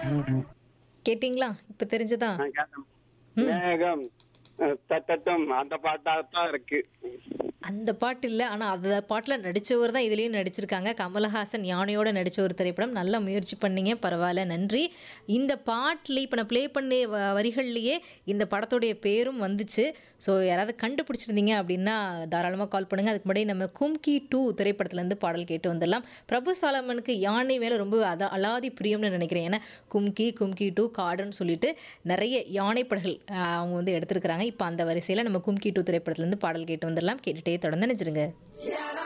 கேட்டிங்களா இப்ப தெரிஞ்சதா நான் கேட்டேன் மேகம் அஹ், தட்டட்டும் அந்த பாட்டாத்தான் இருக்கு அந்த பாட்டு இல்லை ஆனால் அந்த பாட்டில் நடித்தவர் தான் இதுலேயும் நடிச்சிருக்காங்க கமலஹாசன் யானையோட நடித்த ஒரு திரைப்படம் நல்லா முயற்சி பண்ணீங்க பரவாயில்ல நன்றி இந்த பாட்டில் இப்போ நான் ப்ளே பண்ண வ- வரிகள்லேயே இந்த படத்துடைய பேரும் வந்துச்சு ஸோ யாராவது கண்டுபிடிச்சிருந்தீங்க அப்படின்னா தாராளமாக கால் பண்ணுங்கள் அதுக்கு முன்னாடி நம்ம கும்கி டூ திரைப்படத்துலேருந்து பாடல் கேட்டு வந்துடலாம் பிரபு சாலமனுக்கு யானை மேலே ரொம்ப அத அலாதி பிரியம்னு நினைக்கிறேன் ஏன்னா கும்கி கும்கி டூ காடுன்னு சொல்லிட்டு நிறைய யானை படங்கள் ஆஹ், அவங்க வந்து எடுத்திருக்கிறாங்க இப்போ அந்த வரிசையில் நம்ம கும்கி டூ திரைப்படத்துலேருந்து பாடல் கேட்டு வந்துடலாம் கேட்டுட்டே தொடர்ந்து நினைச்சிருங்க யானை